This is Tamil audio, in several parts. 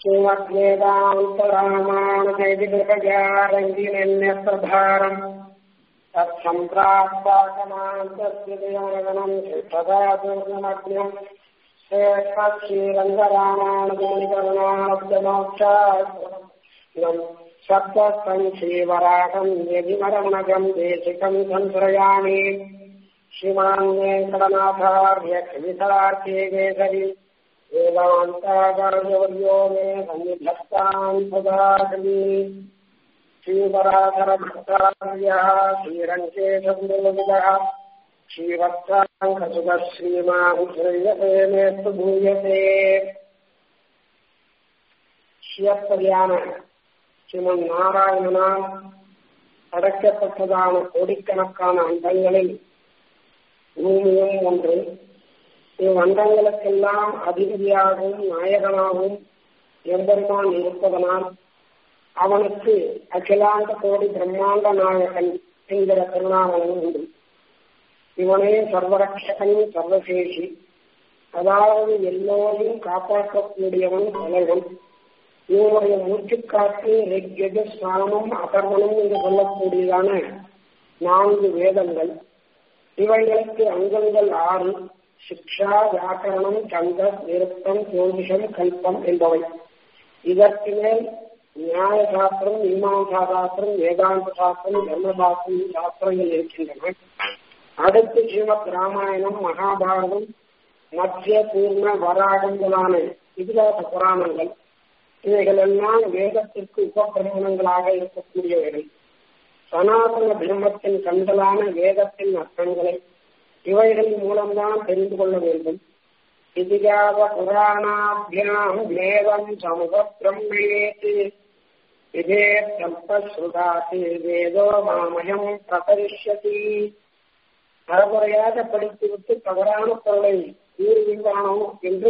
श्रीमद्वेदान्तरामाणजयदिगजारङ्गिनन्यप्रभारम् तत्सम्प्राप्ताकमान्तस्य देवगणम् शिष्टदापूर्णमग्नम् श्रेष्ठश्रीरङ्गरामानुजमुनिकरुणाब्दमोक्षाम् सप्तम् श्रीवराकम् यदिमरमणगम् देशिकम् संश्रयामि श्रीमान् वेङ्कटनाथार्य कवितार्थे केसरी वेदान्ताचार्यवर्यो मे सन्निधत्ताम् सदाकली श्रीपराधरभट्टार्यः श्रीरङ्केशन्दोविदः श्रीवत्साङ्कसुतः श्रीमान् श्रेयसे मेस्तु भूयते சிவப்பதியான ஸ்ரீமன் நாராயணனால் அடக்கப்பட்டதான கோடிக்கணக்கான அண்டங்களில் பூமியும் ஒன்று இவ்வண்டங்களுக்கெல்லாம் அதிபதியாகவும் நாயகனாகவும் எம்பெருமான் இருப்பதனால் அவனுக்கு அகிலாண்ட கோடி பிரம்மாண்ட நாயகன் என்கிற திருநாமமும் உண்டு இவனே சர்வரட்சகன் சர்வசேஷி அதாவது எல்லோரையும் காப்பாற்றக்கூடியவன் தலைவன் இவனுடைய மூச்சுக்காற்று ரிக்யது சாமம் அதர்வனம் என்று சொல்லக்கூடியதான நான்கு வேதங்கள் இவைகளுக்கு அங்கங்கள் ஆறு சிக்ஷா வியாக்கரணம் சந்த நிருத்தம் ஜோதிஷம் கல்பம் என்பவை இதற்கு மேல் நியாய சாஸ்திரம் மீமாசா சாஸ்திரம் வேதாந்த சாஸ்திரம் தர்மசாஸ்திரம் சாஸ்திரங்கள் இருக்கின்றன அடுத்து ஸ்ரீமத் ராமாயணம் மகாபாரதம் மத்திய பூர்ண வராகங்களான இதிகாச புராணங்கள் இவைகள் எல்லாம் வேதத்திற்கு உபபிரமணங்களாக இருக்கக்கூடியவைகள் சனாதன தர்மத்தின் கண்களான வேதத்தின் அர்த்தங்களை இவைகளின் மூலம்தான் தெரிந்து கொள்ள வேண்டும் இதிகாச புராணாபியாம் வேதம் சமூக பிரம்மேத்து இதே கல்பஸ்ருதாசி வேதோ மாமயம் பிரகரிஷதி பரமுறையாக படித்துவிட்டு தவறான பொருளை கூறுகின்றானோ என்று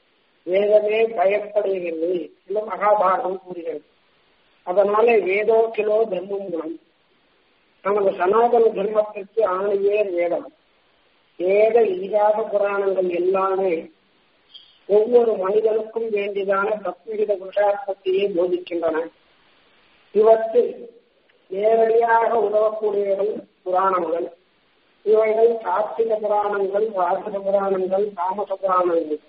வேதமே பயப்படுகிறது என்று மகாபாரதம் கூறுகிறது அதனால வேதோ கிலோ தர்மம் குணம் நமது சனாதன தர்மத்திற்கு ஆணையே வேதம் வேத இதிகாச புராணங்கள் எல்லாமே ஒவ்வொரு மனிதனுக்கும் வேண்டியதான தத்துவித புருஷார்த்தத்தையே போதிக்கின்றன இவற்றில் நேரடியாக உதவக்கூடியவர்கள் புராணங்கள் இவைகள் கார்த்திக புராணங்கள் வாசக புராணங்கள் தாமச புராணங்கள்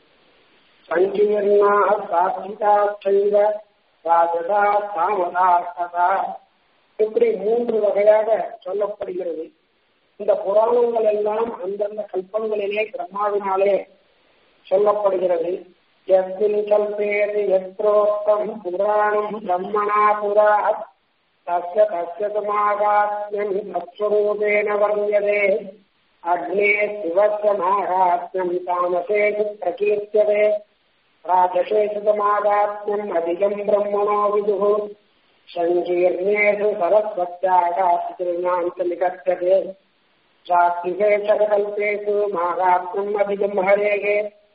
சங்கீர்ணா சாத்விகா செய்த ராஜதா தாமதா கதா இப்படி மூன்று வகையாக சொல்லப்படுகிறது இந்த புராணங்கள் எல்லாம் அந்தந்த கல்பங்களிலே பிரம்மாவினாலே சொல்லப்படுகிறது எஸ்மின் கல்பேது எத்ரோக்தம் புராணம் பிரம்மணா புரா தஸ்ய தஸ்ய சமாகாத்மியம் தத்ஸ்வரூபேண வர்ணியதே அக்னே சிவஸ்ய மாகாத்மியம் தாமசேஷு பிரகீர்த்தியதே ராஜசேஷமாகாத்மியம் அதிகம் பிரம்மணோ விதுः சங்கீர்ணேஷு சரஸ்வத்யாகாசிதிருநாந்த நிகத்தியதே சாத்விகேஷகல்பேஷு மாகாத்மியம் அதிகம் ஹரேः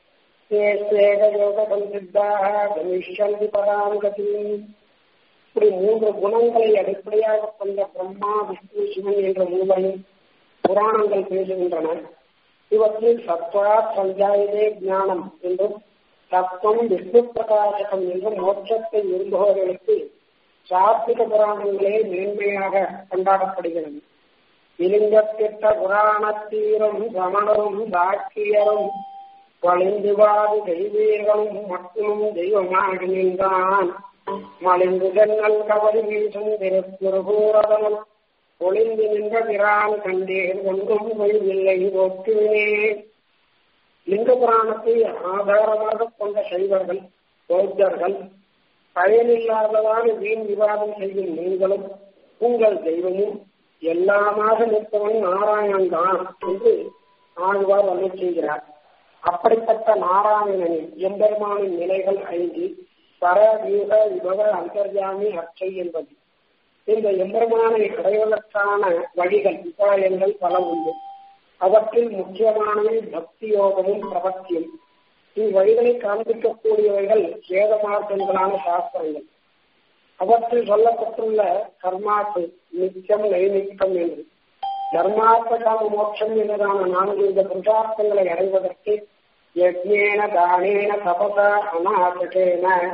யோகசம்சித்தாः கமிஷ்யந்தி பராம் கதிம் இப்படி மூன்று குணங்களை அடிப்படையாக கொண்ட பிரம்மா விஷ்ணு சிவன் என்ற மூவரையும் புராணங்கள் பேசுகின்றன இவற்றில் சத்வா சஞ்சாயதே ஞானம் என்றும் தத்துவம் விஷ்ணு பிரகாசகம் என்றும் மோட்சத்தை விரும்புபவர்களுக்கு சாத்விக புராணங்களே மேன்மையாக கொண்டாடப்படுகிறது இலிங்கத்திட்ட புராணத்தீரும் ரமணரும் தாக்கியரும் வழிந்துவாது தெய்வீர்களும் மட்டும் தெய்வமாக நின்றான் மலிந்து ஜன்னல் கவரி வீசும் திருப்புரபூரதனும் ஒளிந்து நின்ற பிரான் கண்டேன் ஒன்றும் மொழியில்லை ஒட்டுவே லிங்க புராணத்தை ஆதாரமாக கொண்ட சைவர்கள் பௌத்தர்கள் பயனில்லாததான வீண் விவாதம் செய்யும் நீங்களும் உங்கள் தெய்வமும் எல்லாமாக நிற்பவன் நாராயணன் தான் என்று ஆழ்வார் வந்து செய்கிறார் அப்படிப்பட்ட நாராயணனின் எம்பெருமானின் நிலைகள் ஐந்து பர வியூக விபவ அந்தர்யாமி அச்சை என்பது இந்த எம்பெருமானை அடைவதற்கான வழிகள் உபாயங்கள் பல உண்டு அவற்றில் முக்கியமானவை பக்தி யோகமும் பிரபத்தியும் இவ்வழிகளை காண்பிக்கக்கூடியவைகள் வேத மார்க்கங்களான சாஸ்திரங்கள் அவற்றில் சொல்லப்பட்டுள்ள கர்மாக்கு நித்தியம் நைமிக்கம் என்று தர்மார்த்த காம மோட்சம் என்றதான நான்கு இந்த புருஷார்த்தங்களை அடைவதற்கு யஜ்ஞேன தானேன தபச அநாசகேன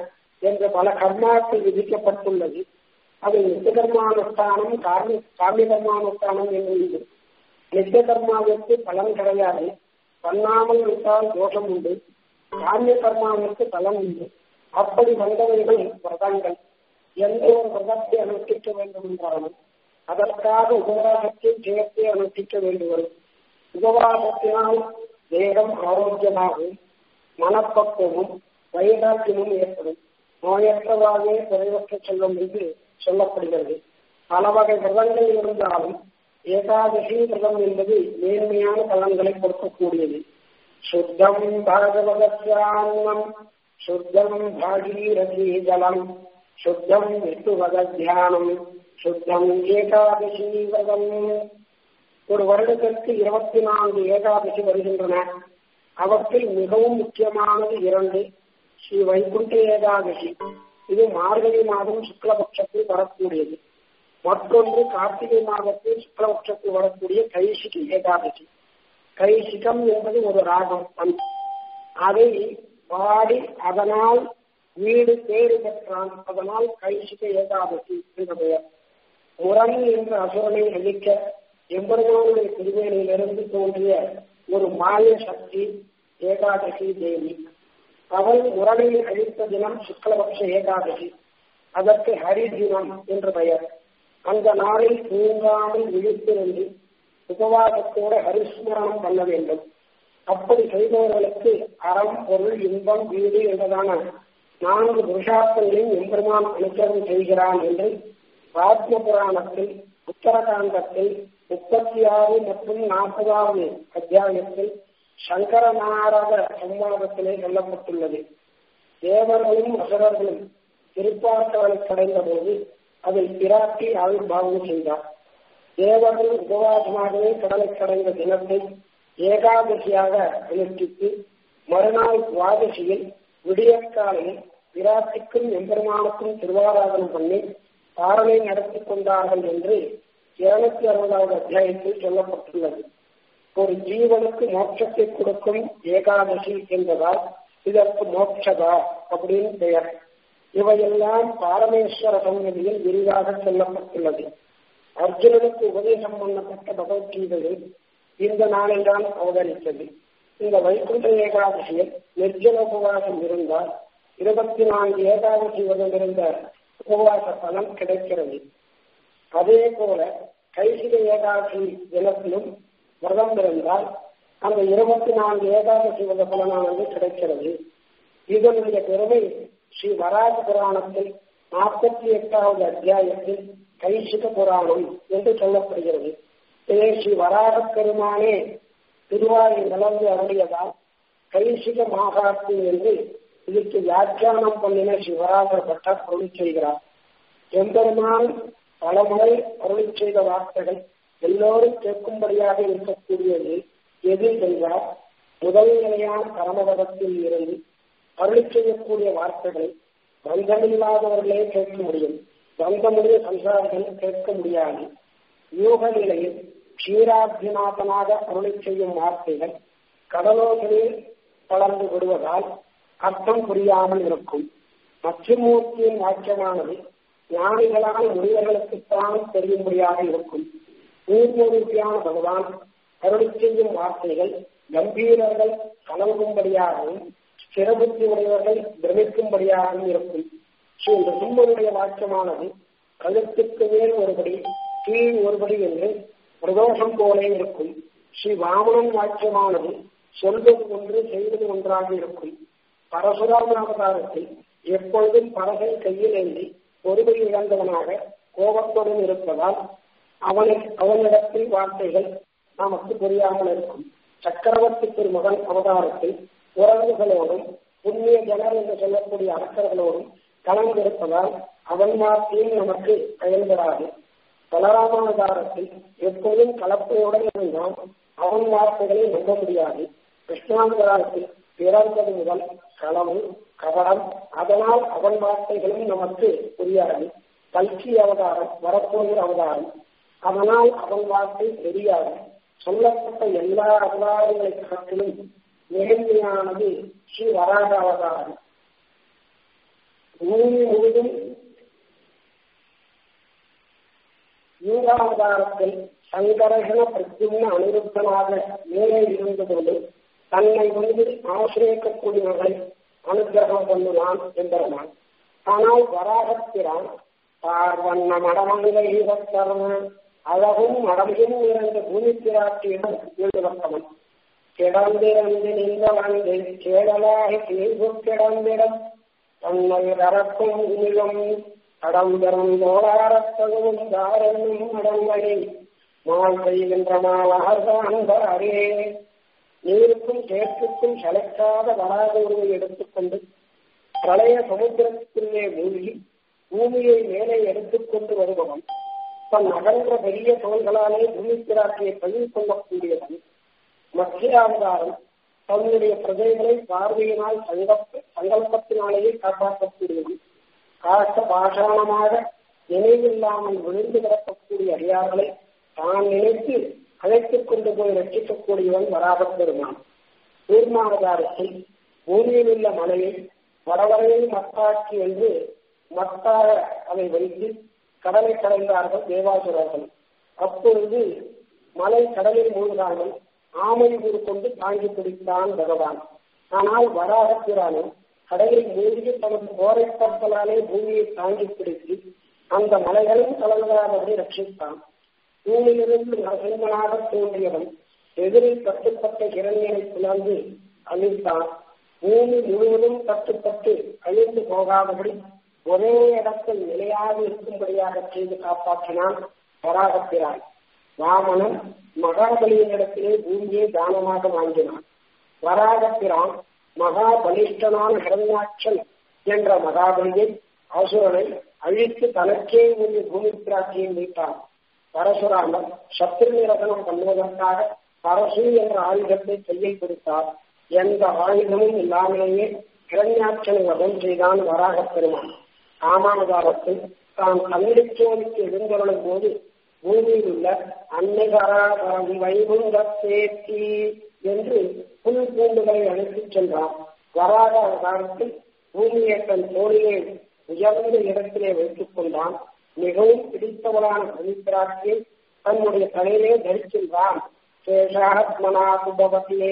என்று பல கர்மாக்கள் விதிக்கப்பட்டுள்ளது அது நித்திய கர்மானுஷ்டானம் காரண காமிய கர்மானுஷ்டானம் என்று நித்திய கர்மாவிற்கு பலன் கிடையாது பண்ணாமல் விட்டால் தோஷம் உண்டு காமிய கர்மாவிற்கு பலன் உண்டு அப்படி வந்தவைகள் விரதங்கள் எந்த ஒரு விரதத்தை அனுஷ்டிக்க வேண்டும் என்றாலும் அதற்காக உபவாசத்தை ஜெயத்தை அனுஷ்டிக்க வேண்டி வரும் உபவாசத்தினால் தேகம் ஆரோக்கியமாகவும் மனப்பக்குவமும் வைராக்கியமும் ஏற்படும் நோயற்றவாகவே குறைவற்ற செல்லும் என்று சொல்லப்படுகிறது பல வகை விரதங்கள் இருந்தாலும் ஏகாதசி விரதம் என்பது மேன்மையான பலன்களை கொடுக்கக்கூடியது சுத்தம் பாகவதம் சுத்தம் பாகீரதி ஜலம் சுத்தம் விட்டுவத தியானம் சுத்தம் ஏகாதசி விரதம் ஒரு வருடத்திற்கு இருபத்தி நான்கு ஏகாதசி வருகின்றன அவற்றில் மிகவும் முக்கியமானது இரண்டு ஸ்ரீ வைகுண்ட ஏகாதசி இது மார்கழி மாதம் சுக்லபட்சத்தில் வரக்கூடியது மற்றொன்று கார்த்திகை மாதத்தில் சுக்லபட்சத்தில் வரக்கூடிய கைசிகி ஏகாதசி கைசிகம் என்பது ஒரு ராகம் அதை பாடி அதனால் வீடு பேறு பெற்றான் அதனால் கைசிக ஏகாதசி என்ற பெயர் முரண் என்ற அசுரனை அழிக்க எம்பெருமானுடைய திருவேணியிலிருந்து தோன்றிய ஒரு மாய சக்தி ஏகாதசி தேவி அவள் முரணை அழித்த தினம் சுக்லபக்ஷ ஏகாதசி அதற்கு ஹரி தினம் என்று பெயர் அந்த நாளில் தூங்காமல் விழித்திருந்து உபவாசத்தோடு ஹரிஸ்மரணம் பண்ண வேண்டும் அப்படி செய்தவர்களுக்கு அறம் பொருள் இன்பம் வீடு என்றதான நான்கு புருஷார்த்தங்களையும் எம்பெருமான் அனுச்சரம் செய்கிறான் என்று ராத்ம புராணத்தில் உத்தரகாண்டத்தில் முப்பத்தி ஆறு மற்றும் நாற்பதாவது அத்தியாயத்தில் சங்கர நாரத சம்வாதத்திலே சொல்லப்பட்டுள்ளது தேவர்களும் அசுரர்களும் திருப்பார்த்தவனை கடைந்த போது அதை பிராட்டி ஆவிர்வாவம் செய்தார் தேவர்கள் உபவாசமாகவே கடலை கடைந்த தினத்தை ஏகாதசியாக அனுஷ்டித்து மறுநாள் துவாதசியில் விடியற்காலையில் பிராட்டிக்கும் எம்பெருமானுக்கும் திருவாராதனம் பண்ணி பாரணை நடத்தி கொண்டார்கள் என்று இருநூத்தி அறுபதாவது அத்தியாயத்தில் சொல்லப்பட்டுள்ளது ஒரு ஜீவனுக்கு மோட்சத்தை கொடுக்கும் ஏகாதசி என்பதால் இதற்கு மோட்சதா அப்படின்னு பெயர் இவையெல்லாம் பாரமேஸ்வர சங்கதியில் விரிவாக சொல்லப்பட்டுள்ளது அர்ஜுனனுக்கு உபதேசம் பண்ணப்பட்ட பகவத்கீதையில் இந்த நாளில்தான் அவதரித்தது இந்த வைகுண்ட ஏகாதசியில் நிர்ஜல உபவாசம் இருந்தால் இருபத்தி நான்கு ஏகாதசி விரதம் இருந்த உபவாச பலன் கிடைக்கிறது அதே போல கைசிக ஏகாதசி தினத்திலும் விரதம் இருந்தால் அந்த இருபத்தி நான்கு ஏகாதசி விரத பலனானது கிடைக்கிறது இதனுடைய பெருமை ஸ்ரீ வராக புராணத்தில் நாற்பத்தி எட்டாவது அத்தியாயத்தில் கைசிக புராணம் என்று சொல்லப்படுகிறது இதே ஸ்ரீ வராக பெருமானே திருவாயை நிலந்து அருளியதால் கைசிக மாகாத்து என்று இதுக்கு வியாக்கியானம் பண்ணின சிவராகர் பட்டர் அருளி செய்கிறார் எம்பெருமான் பலமுறை அருளி செய்த வார்த்தைகள் எல்லோரும் கேட்கும்படியாக இருக்கக்கூடியது எது என்றால் முதல் நிலையான பரமபதத்தில் இருந்து அருளி செய்யக்கூடிய வார்த்தைகளை பந்தமில்லாதவர்களே கேட்க முடியும் பந்தமுடைய சம்சாரிகள் கேட்க முடியாது யூக நிலையில் க்ஷீராபிநாதனாக அருளி செய்யும் வார்த்தைகள் கடலோசலில் வளர்ந்து விடுவதால் அர்த்தம் புரியாமல் இருக்கும் மத்தியமூர்த்தியின் வாக்கியமானது ஞானிகளான முனிவர்களுக்குத்தான் தெரியும்படியாக இருக்கும் நீர்மூர்த்தியான பகவான் அருளி செய்யும் வார்த்தைகள் கம்பீரர்கள் கலங்கும்படியாகவும் ஸ்திரபுத்தி உடையவர்கள் பிரமிக்கும்படியாகவும் இருக்கும் ஸ்ரீ நரசிம்மனுடைய வாக்கியமானது கழுத்துக்கு மேல் ஒருபடி கீழ் ஒருபடி என்று பிரதோஷம் போலே இருக்கும் ஸ்ரீ வாமனன் வாக்கியமானது சொல்வது ஒன்று செய்வது ஒன்றாக இருக்கும் பரசுராம அவதாரத்தில் எப்பொழுதும் பரகை கையில் ஏந்தி பொறுமை இழந்தவனாக கோபத்துடன் இருப்பதால் அவனை அவனிடத்தில் வார்த்தைகள் நமக்கு புரியாமல் இருக்கும் சக்கரவர்த்தி திருமகன் அவதாரத்தில் உறவுகளோடும் புண்ணிய ஜனர் என்று சொல்லக்கூடிய அரசர்களோடும் கலந்திருப்பதால் அவன் வார்த்தையும் நமக்கு பயன்படாது பலராமாவதாரத்தில் எப்போதும் கலப்பையுடன் இருந்தால் அவன் வார்த்தைகளை நம்ப முடியாது கிருஷ்ணாவதாரத்தில் பிறந்தது முதல் களவு கவடம் அதனால் அவன் வார்த்தைகளும் நமக்கு புரியாது கல்கி அவதாரம் வரப்போகிற அவதாரம் அதனால் அவன் வார்த்தை தெரியாது சொல்லப்பட்ட எல்லா அவதாரங்களை காட்டிலும் நேர்மையானது ஸ்ரீ வராக அவதாரம் பூமி முழுதும் யூகாவதாரத்தில் சங்கரகண பிரத்யும்ன அனிருத்தனாக மேலே இருந்து கொண்டு தன்னை வந்து ஆசிரியக்கக்கூடியவர்களை அனுகிரகம் பண்ணுவான் என்பதனால் ஆனால் வராகத்திரான் பார்வண்ண மடமங்கை கர்ம அழகும் மடமையும் நிறைந்த பூமி பிராட்டியிடம் ஈடுபட்டவன் கிடந்திருந்து நின்ற வந்து கேடலாகி தீர்வு கிடந்திடம் தன்னை அரக்கும் உமிழும் கடம்பெறும் தோளாரத்தகும் தாரென்னும் மடங்களை மால் செய்கின்ற மாவார்காண்பாரே நீருக்கும் சேற்றுக்கும் சளைக்காத வராத உருவை எடுத்துக்கொண்டு பிரளய சமுத்திரத்துக்குள்ளே மூழ்கி பூமியை மேலே எடுத்துக்கொண்டு வருபவன் தன் அகன்ற பெரிய தோள்களாலே பூமி பிராட்டியை பகிர்ந்து கொள்ளக்கூடியவன் மத்தியாவதாரம் தன்னுடைய பிரஜைகளை பார்வையினால் சங்கப்ப சங்கல்பத்தினாலேயே காப்பாற்றக்கூடியவன் காஷ்ட பாஷாணமாக நினைவில்லாமல் விழுந்து கிடக்கக்கூடிய அடியார்களை தான் நினைத்து அழைத்துக் கொண்டு போய் ரட்சிக்கக்கூடியவன் வராபத் பெருமான் கூர்மாவதாரத்தில் பூமியில் உள்ள மலையை வடவரையில் மத்தாக்கி என்று மத்தாக அதை வைத்து கடலை கடைந்தார்கள் தேவாசுரர்கள் அப்பொழுது மலை கடலில் மூழ்காமல் ஆமை ஊர் கொண்டு தாங்கி பிடித்தான் பகவான் ஆனால் வராகத்திரானும் கடலில் மூழ்கி தனது போரை கப்பலாலே பூமியை தாங்கி பிடித்து அந்த மலைகளும் கலங்காதபடி ரட்சித்தான் பூமியிலிருந்து நரசிம்மனாக தோன்றியவன் எதிரில் கட்டுப்பட்ட இரண்யனை புலர்ந்து அழித்தான் பூமி முழுவதும் கட்டுப்பட்டு அழிந்து போகாதபடி ஒரே இடத்தில் நிலையாக இருக்கும்படியாக செய்து காப்பாற்றினான் வராகத்திரான் வாமனன் மகாபலியின் இடத்திலே பூமியை தானமாக வாங்கினான் வராகத்திரான் மகா பலிஷ்டனான ஹரண்யாட்சன் என்ற மகாபலியை அசுரனை அழித்து தனக்கே உரிய பூமி பிராட்டியை மீட்டான் பரசுராமர் சத்ரு நிரசனம் பண்ணுவதற்காக பரசு என்ற ஆயுதத்தை கையில் கொடுத்தார் எந்த ஆயுதமும் இல்லாமலேயே கிரண்யாட்சனை வதம் செய்தான் வராக பெருமான் காமாவதாரத்தில் தான் கல்லிச்சோதிக்கு எழுந்தருளும் போது பூமியில் உள்ள அன்னைகராகி வைகுந்த சேத்தி என்று புல் பூண்டுகளை அழைத்துச் சென்றார் வராக அவதாரத்தில் பூமியை தன் தோழியை உயர்ந்த இடத்திலே வைத்துக் கொண்டான் மிகவும் பிடித்தவளான பவித்ராட்சியை தன்னுடைய தலையிலே தரிக்கின்றான் சேஷாத்மனா சுபவதியை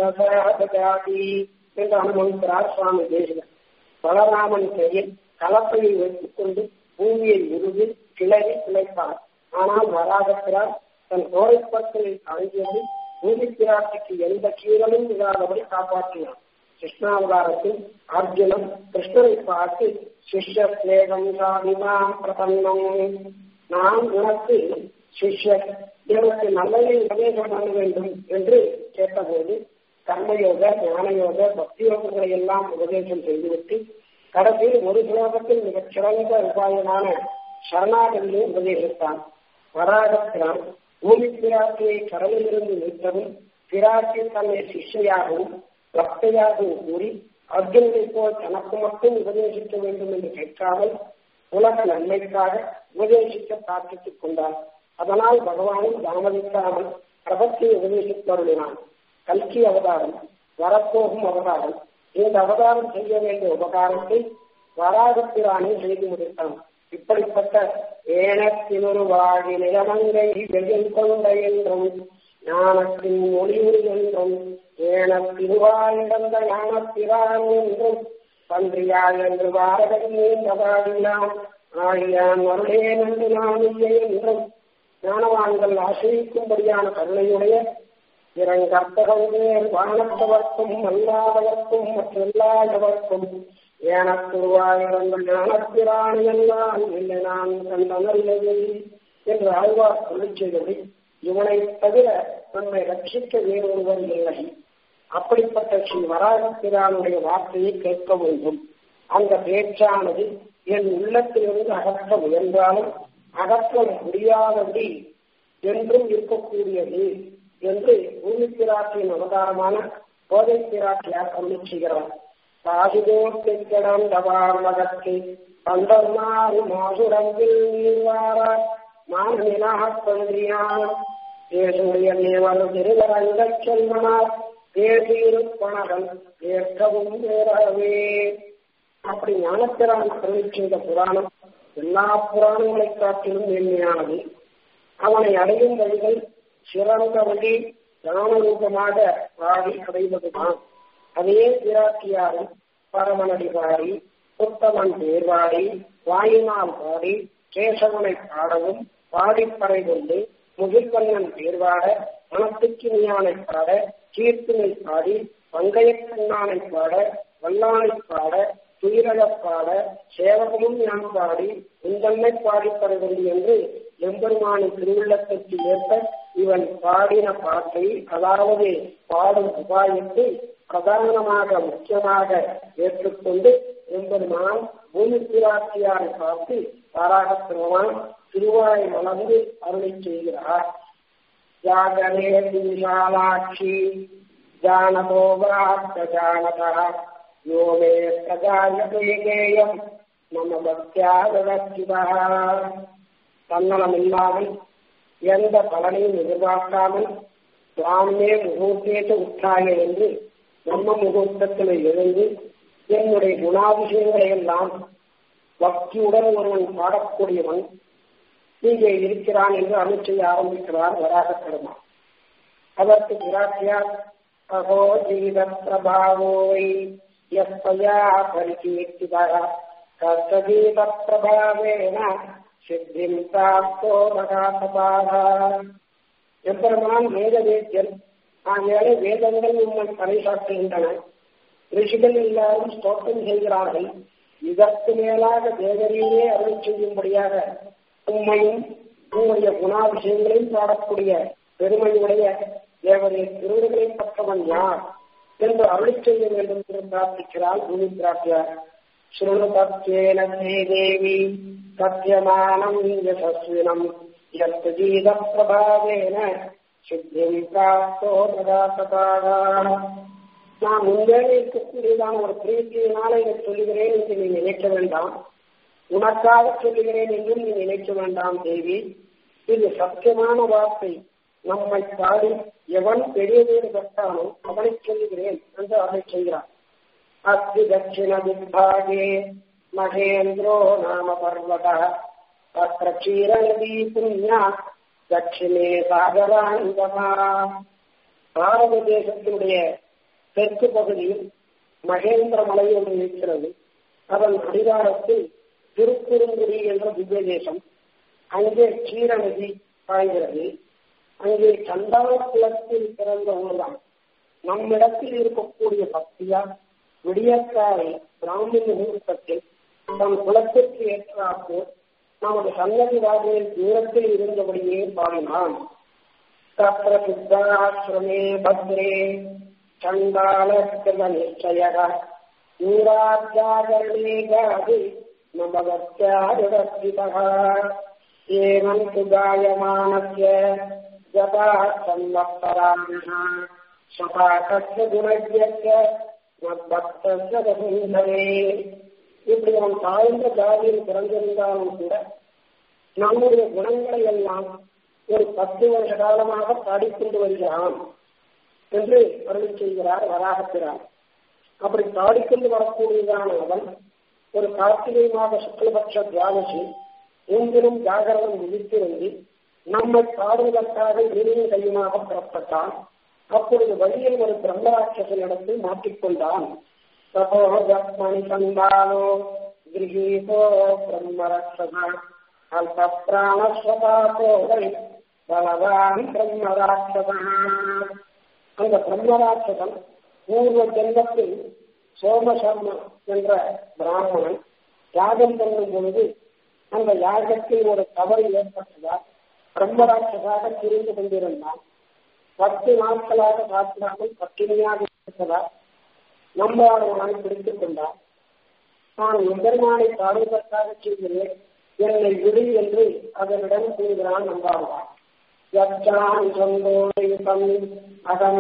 சரசாதி என்று அனுபவிக்கிறார் சுவாமி தேசிகர் பலராமன் கையில் கலப்பையை வைத்துக் கொண்டு பூமியை உருவி கிளறி பிழைப்பார் ஆனால் வராகத்திரார் தன் கோரைப்பற்களில் தாங்கியது பூமி பிராட்டிக்கு எந்த கீழலும் இல்லாதபடி காப்பாற்றினார் கிருஷ்ணாவதாரத்தில் அர்ஜுனன் கிருஷ்ணரை பார்த்து சிஷ்ய ஸ்நேகம் சாதிமாம் பிரபன்னம் நான் உனக்கு சிஷ்யர் எனக்கு நல்லதை உபதேசம் பண்ண வேண்டும் என்று கேட்டபோது கர்மயோக ஞானயோக பக்தி யோகங்களை எல்லாம் உபதேசம் செய்துவிட்டு கடைசியில் ஒரு ஸ்லோகத்தில் மிகச் சிறந்த உபாயமான சரணாகதியை உபதேசித்தான் வராகத்தினால் பூமி பிராட்டியை கடலிலிருந்து மீட்டதும் பிராட்டி தன்னை சிஷ்யையாகவும் பக்தையாகவும் கூறி அர்ஜுனனை போல் தனக்கு மட்டும் உபதேசிக்க வேண்டும் என்று கேட்காமல் உலக நன்மைக்காக உபதேசிக்க பிரார்த்தித்துக் கொண்டார் அதனால் பகவானும் தாமதிக்காமல் பிரபத்தை உபதேசித்தருளினான் கல்கி அவதாரம் வரப்போகும் அவதாரம் இந்த அவதாரம் செய்ய வேண்டிய உபகாரத்தை வராகத்திரானே செய்து முடித்தான் இப்படிப்பட்ட ஏனத்தினொரு வாழி நிலமங்கை வெயில் கொண்ட என்றும் ஞானத்தின் மொழியுறு என்றும் ஏனத்திருவாயிடந்த ஞானத்திரான் என்றும் பன்றியாள் என்று வாரகையேன் ஆழியான் வருடேன் என்று நான் இல்லை என்றும் ஞானவான்கள் ஆசிரிக்கும்படியான கருணையுடைய இரங்கற்பகங்கள் வானத்தவர்க்கும் அல்லாதவர்க்கும் மற்றெல்லாதவர்க்கும் ஏனத்துருவாயிரங்கள் ஞானத்திராணி எல்லாம் இல்லை நான் கண்ட நல்லது என்று ஆழ்வார் சொல்லிச் செய்தபடி இவனை தவிர நம்மை ரட்சிக்க வேறொருவர் இல்லை அப்படிப்பட்ட ஸ்ரீ வராகத்திரானுடைய வார்த்தையை கேட்க வேண்டும் அந்த பேச்சானது என் உள்ளத்திலிருந்து அகற்ற முயன்றாலும் அகற்ற முடியாதபடி என்றும் இருக்கக்கூடியது என்று பூமி பிராட்டியின் அவதாரமான போதை பிராட்டியார் அருளி செய்கிறார் பாசுதோட்டிடந்தவார்மகத்தை பந்தர்மாறு மாசுரங்கில் நீர்வார மாநிலாக பன்றியான் பேசுடைய நேவர் திருவரங்க செல்வனார் பேசியிருப்பனகன் ஏற்கவும் வேறவே அப்படி ஞானப்பிரான் அருளை செய்த புராணம் எல்லா புராணங்களை காட்டிலும் மேன்மையானது அவனை அடையும் வழிகள் சிறந்த வழி ஞானரூபமாக பாடி அடைவதுதான் அதே பிராட்டியாரும் பரமனடி பாடி புத்தமன் தேர்வாடி வாயினால் பாடி கேசவனை பாடவும் பாடிப்பறை கொண்டு முகில்வண்ணன் தேர்வாட மனத்துக்கு ஞானை பாட கீர்த்தினை பாடி பங்கையக்கண்ணானை பாட வல்லானை பாட துயிரழப் பாட சேவகமும் ஞான் பாடி உந்தன்னை பாடிப்பட வேண்டும் என்று எம்பெருமானின் திருவுள்ளத்திற்கு ஏற்ப இவன் பாடின பாட்டை அதாவது பாடும் உபாயத்தை பிரதானமாக முக்கியமாக ஏற்றுக்கொண்டு எம்பெருமான் பூமி பிராட்சியாரை பார்த்து பாராக பெறுவான் திருவாய் மலர்ந்து அருளை செய்கிறார் ஜாகரே விசாலாட்சி ஜானதோ ஜானதா யோ மே பிரஜாயதே கேயம் மம பக்தியாகவர்த்திதா தன்னலம் இல்லாமல் எந்த பலனையும் எதிர்பார்க்காமல் சுவாமியே முகூர்த்தேச உற்றாய என்று நம்ம முகூர்த்தத்தில் எழுந்து என்னுடைய குணாபிஷேகங்களை எல்லாம் பக்தியுடன் ஒருவன் பாடக்கூடியவன் இங்கே இருக்கிறான் என்று அருள் செய்ய ஆரம்பிக்கிறார் வராக பெருமாள் அதற்கு பிராட்டியார் அகோ ஜீவ பிரபாவோய் யஸ்தயா பரிகீர்த்திதா கர்த்தஜீவ பிரபாவேன சித்திம் பிராப்தோ மகாசபாகா எம்பெருமான் வேத வேத்தியன் ஆகையாலே வேதங்கள் உண்மை பறைசாற்றுகின்றன ரிஷிகள் எல்லாரும் ஸ்தோத்திரம் செய்கிறார்கள் இதற்கு மேலாக தேவரையே அருள் செய்யும்படியாக உண்மையும் உங்களுடைய குணாபிஷயங்களையும் பாடக்கூடிய பெருமையுடைய தேவரைய திருவுகளை பற்றவன் யார் என்று அருள் செய்ய வேண்டும் என்று பிரார்த்திக்கிறாள் பூமி பிராட்டியார் ஸ்ருணு சத்யேன தேவி சத்தியமானம் யசஸ்வினம் யத் ஜீத பிரபாவேன சித்திம் பிராப்தோ ததா நான் முன்னே இருக்கக்கூடியதான ஒரு பிரீத்தியினால இதை சொல்லுகிறேன் என்று நீ நினைக்க வேண்டாம் உனக்காக சொல்லுகிறேன் என்றும் நீ நினைக்க வேண்டாம் தேவி இது சத்தியமான வார்த்தை நம்மை பாடி எவன் பெரிய வீடு கட்டானோ அவனை சொல்லுகிறேன் என்று அதை செய்கிறார் அஸ்தி தட்சிண விபாகே மகேந்திரோ நாம பர்வத தத்திர க்ஷீரநதி புண்ணியா தட்சிணே சாகராங்கமா பாரத தேசத்தினுடைய தெற்கு பகுதியில் மகேந்திர மலை ஒன்று இருக்கிறது அதன் அடிவாரத்தில் திருக்குறுங்குடி என்ற திவ்ய தேசம் அங்கே க்ஷீரநதி பாய்கிறது அங்கே சந்தான குலத்தில் பிறந்த ஊர்தான் நம்மிடத்தில் இருக்கக்கூடிய பக்தியா விடியற்காலை பிராமண முகூர்த்தத்தில் தம் குலத்திற்கு ஏற்றாப்பு நமது சன்னதி வாதியில் தூரத்தில் இருந்தபடியே பாடினான் தத்திர சித்தாசிரமே பத்ரே சண்டாளக்கிருத நிச்சயக ஊராஜாகரணே காதி நமவத்யாதிவர்த்திதः एवं तु गायमानस्य जपा संवत्सराणः சபாகस्य குணஜ்யस्य மத்பக்தस्य வசுந்தரே இப்படி அவன் தாழ்ந்த ஜாதியில் பிறந்திருந்தாலும் கூட நம்முடைய குணங்களை எல்லாம் ஒரு பத்து வருஷ காலமாக பாடிக்கொண்டு வருகிறான் என்று அருள் செய்கிறார் வராகத்திறார் அப்படி பாடிக்கொண்டு வரக்கூடியதான அவன் ஒரு கார்த்திகை மாத சுக்லபட்ச துவாதசி மூன்றிலும் ஜாகரணம் விதித்திருந்து நம்மை பாடுவதற்காக இனியும் கையுமாக புறப்பட்டான் அப்பொழுது வழியில் ஒரு பிரம்மராட்சசனிடத்தில் மாட்டிக்கொண்டான் சகோதமணி சந்தானோ கிரகீதோ பிரம்மராட்சசா அல்ப பிராணஸ்வதாசோதை பலவான் பிரம்மராட்சசா அந்த பிரம்மராட்சசன் பூர்வ ஜென்மத்தில் சோமசர்ம என்ற பிராமணன் யாகம் பண்ணும் பொழுது அந்த யாகத்தில் ஒரு தவறு ஏற்பட்டதால் பிரம்மராட்சசாக திரிந்து கொண்டிருந்தான் பத்து நாட்களாக சாப்பிடாமல் பட்டினியாக இருப்பதால் நம்மளவனை பிடித்துக் கொண்டார் நான் எம்பெருமானை பாடுவதற்காக செய்கிறேன் என்னை விடு என்று அதனிடம் கூறுகிறான் நம்பாழ்வான் யச்சான் சந்தோஷம் அகம்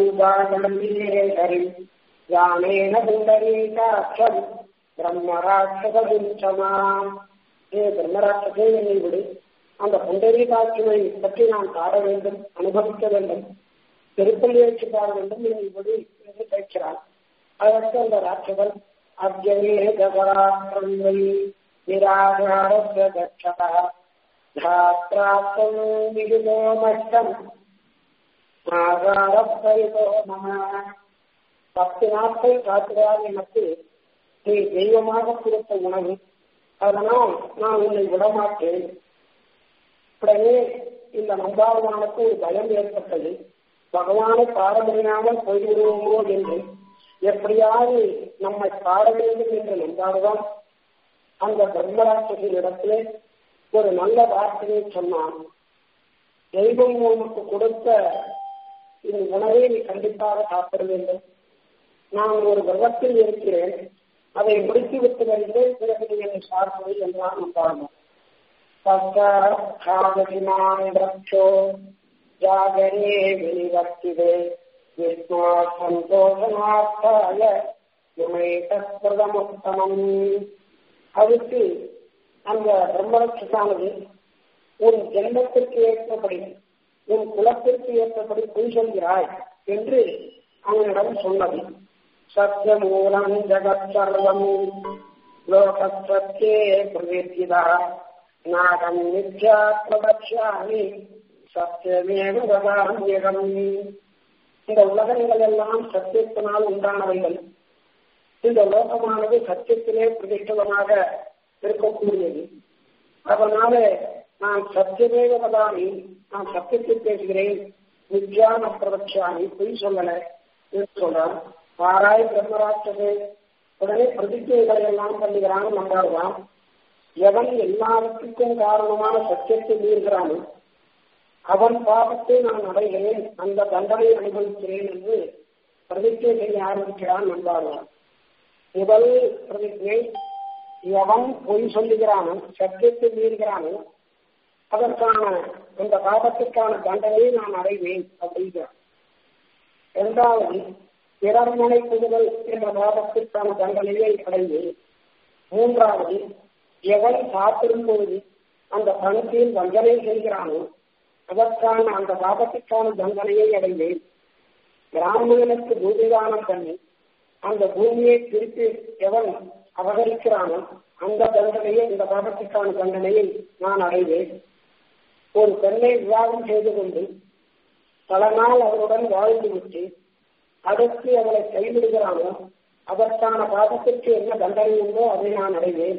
ஹரி யானேன புண்டரீகாட்சம் பிரம்மராட்சசமா ஏ பிரம்மராட்சசே என்னை விடு அந்த புண்டரீகாட்சியை பற்றி நான் பாட வேண்டும் அனுபவிக்க வேண்டும் திருப்பள்ளி வச்சு பாட வேண்டும் என்னை விடு என்று கேட்கிறான் அதற்கு அந்த ராட்சகன் அர்ஜவேதபராக்கிரமை நிராகாரஸ்ய தட்சதா धात्रात्तम् विहितो नष्टम् ஆகாரப்பரிதோ நம பத்து நாட்கள் காக்கிறார் எனக்கு நீ தெய்வமாக கொடுத்த உணவு அதனால் நான் உன்னை விடமாட்டேன் உடனே இந்த நம்பாவனுக்கு ஒரு பயம் ஏற்பட்டது பகவானை பாட முடியாமல் போய்விடுவோமோ என்று எப்படியாவது நம்மை பாட வேண்டும் என்று நம்பாடுதான் அந்த பிரம்மராட்சசியிடத்திலே ஒரு நல்ல வார்த்தையை சொன்னான் தெய்வம் உனக்கு கொடுத்த இந்த உணவை நீ கண்டிப்பாக சாப்பிட வேண்டும் நான் ஒரு விரதத்தில் இருக்கிறேன் அதை முடித்து விட்டு வருகிறேன் பிறகு நீ என்னை பார்ப்பது என்றான் நம்பாடுவோம் ரக்ஷோ ஜாகரே வெளிவர்த்திதே விஷ்ணு சந்தோஷமாத்தாய பிரதமுத்தமம் அதுக்கு அந்த பிரம்மரட்சசானது உன் ஜென்மத்திற்கு ஏற்றபடி உன் குலத்திற்கு ஏற்றபடி பொய் சொல்கிறாய் என்று அவனிடம் சொன்னது சத்தியமூலம் ஜகத் சர்வம் லோகே பிரவேசிதா நாகம் நித்யா பிரபக்ஷாமி சத்தியமேவ வதாமியகம் இந்த உலகங்கள் எல்லாம் சத்தியத்தினால் உண்டானவைகள் இந்த லோகமானது சத்தியத்திலே பிரதிஷ்டமாக இருக்கக்கூடியது அதனால நான் சத்தியமேவ வதாமி நான் சத்தியத்தை பேசுகிறேன் நித்யான பிரபக்ஷாமி பொய் சொல்லல என்று சொல்றான் பாராய் பிரம்மராட்சது உடனே பிரதிஜைகளை எல்லாம் பண்ணுகிறான் நம்பாடுவான் எவன் எல்லாவற்றுக்கும் காரணமான சத்தியத்தை மீறுகிறானோ அவன் பாவத்தை நான் அடைகிறேன் அந்த தண்டனை அனுபவிக்கிறேன் என்று பிரதிஜை செய்ய ஆரம்பிக்கிறான் நம்பாடுவான் முதல் பிரதிஜை எவன் பொய் சொல்லுகிறானோ சத்தியத்தை மீறுகிறானோ அதற்கான அந்த பாபத்துக்கான தண்டனையை நான் அடைவேன் அப்படிங்கிறான் இரண்டாவது பிறர் நினைப்புதல் என்ற பாபத்திற்கான தண்டனையை அடைவேன் மூன்றாவது எவன் காத்திரும் பொழுது அந்த பணத்தில் வஞ்சனை செய்கிறானோ அதற்கான அந்த பாபத்திற்கான தண்டனையை அடைவேன் பிராமணனுக்கு பூமிதானம் பண்ணி அந்த பூமியை திருப்பி எவன் அபகரிக்கிறானோ அந்த தண்டனையை இந்த பாபத்திற்கான தண்டனையை நான் அடைவேன் ஒரு பெண்ணை விவாகம் செய்து கொண்டு பல நாள் அவருடன் வாழ்ந்து விட்டு அடுத்து அவளை கைவிடுகிறானோ அதற்கான பாதத்திற்கு என்ன தண்டனை உண்டோ அதை நான் அடைவேன்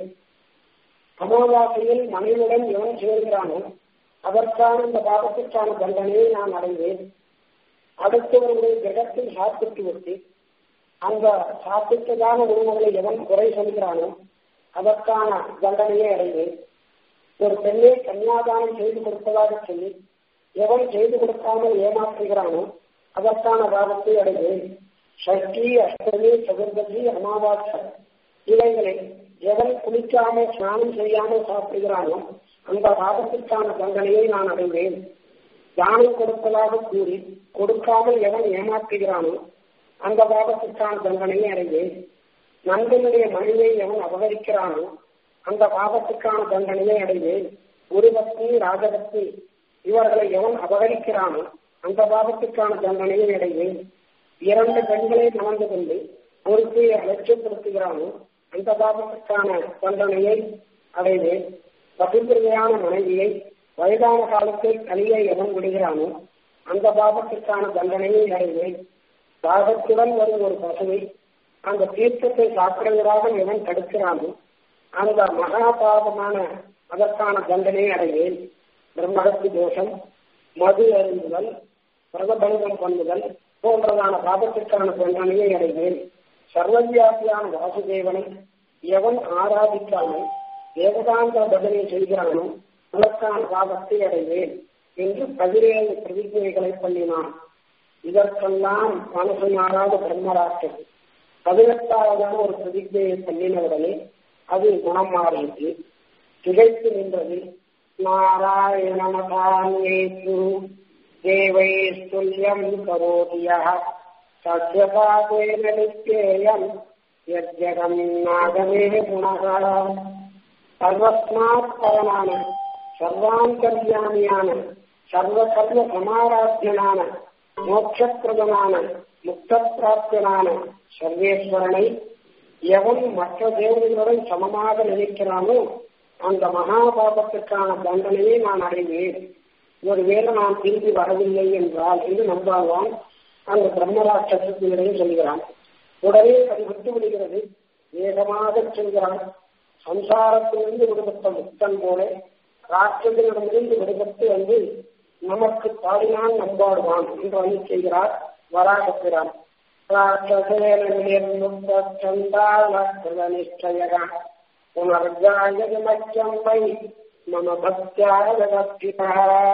அமாவாசையில் மனைவியுடன் எவன் சேர்கிறானோ அதற்கான இந்த பாதத்திற்கான தண்டனையை நான் அடைவேன் அடுத்தவருடைய கிரகத்தில் சாப்பிட்டு விட்டு அந்த சாப்பிட்டதான உணவுகளை எவன் குறை சொல்கிறானோ அதற்கான தண்டனையை அடைவேன் ஒரு பெண்ணை கன்னியாதானம் செய்து கொடுப்பதாக சொல்லி எவன் செய்து கொடுக்காமல் ஏமாற்றுகிறானோ அதற்கான பாவத்தை அடைவேன் சஷ்டி அஷ்டமி சதுர்தசி அமாவாசை இவைகளை எவன் குளிக்காமல் ஸ்நானம் செய்யாமல் சாப்பிடுகிறானோ அந்த பாவத்திற்கான தண்டனையை நான் அடைவேன் தானம் கொடுப்பதாக கூறி கொடுக்காமல் எவன் ஏமாற்றுகிறானோ அந்த பாவத்திற்கான தண்டனையை அடைவேன் நண்பனுடைய மனைவியை எவன் அபகரிக்கிறானோ அந்த பாவத்துக்கான தண்டனையை அடைவேன் குருபக்தி ராஜபக்தி இவர்களை எவன் அபகரிக்கிறானோ அந்த பாவத்துக்கான தண்டனையை அடைவேன் இரண்டு பெண்களை மணந்து கொண்டு ஒருத்தையை அலட்சியப்படுத்துகிறானோ அந்த பாவத்துக்கான தண்டனையை அடைவேன் பசுந்திரையான மனைவியை வயதான காலத்தில் கலியை எவன் விடுகிறானோ அந்த பாவத்திற்கான தண்டனையை அடைவேன் தாகத்துடன் வரும் ஒரு பசுவை அந்த தீர்த்தத்தை சாப்பிடுவதாக எவன் தடுக்கிறானோ அந்த மகா பாவமான அதற்கான தண்டனையை அடைவேன் பிரம்மகத்தி தோஷம் மது அருந்துதல் பிரதபங்கம் பண்ணுதல் போன்றதான பாபத்திற்கான தண்டனையை அடைவேன் சர்வவியாபியான வாசுதேவனை எவன் ஆராதிக்காமல் தேவதாந்த பஜனை செய்கிறானோ அதற்கான பாபத்தை அடைவேன் என்று பதினேழு பிரதிஜைகளை பண்ணினான் இதற்கெல்லாம் மனசு மாறாத பிரம்மராட்சன் பதினெட்டாவதான ஒரு பிரதிஜையை பண்ணினவுடனே அது குணம் மாறியது திகைத்து நின்றது நாராயணமதான்யேசு தேவை துல்லியம் கரோதியா சத்யபாதேன நித்யேயம் யஜ்ஜகம் நாகமே குணகா சர்வஸ்மாத் பரமான சர்வாந்தர்யாமியான சர்வ சர்வ சமாராத்தியனான மோட்சப்பிரதமான முக்த பிராப்தனான சர்வேஸ்வரனை எவன் மற்ற தேவதைகளுடன் சமமாக நினைக்கிறானோ அந்த மகாபாபத்திற்கான தண்டனையை நான் அடைவேன் ஒருவேளை நான் திரும்பி வரவில்லை என்றால் என்று நம்பாழ்வான் அந்த பிரம்மராட்சத்தினிடையே சொல்கிறான் உடனே அது விட்டு விடுகிறது வேகமாக செல்கிறான் சம்சாரத்திலிருந்து விடுபட்ட முக்தன் போல ராட்சதனிடமிருந்து விடுபட்டு வந்து நமக்கு பாடினான் நம்பாடுவான் என்று வந்து செய்கிறார் வராகப்பிரான் ராட்சசேனிஷ்டயகா புனர்காயமச்சம் வை மம பக்தியா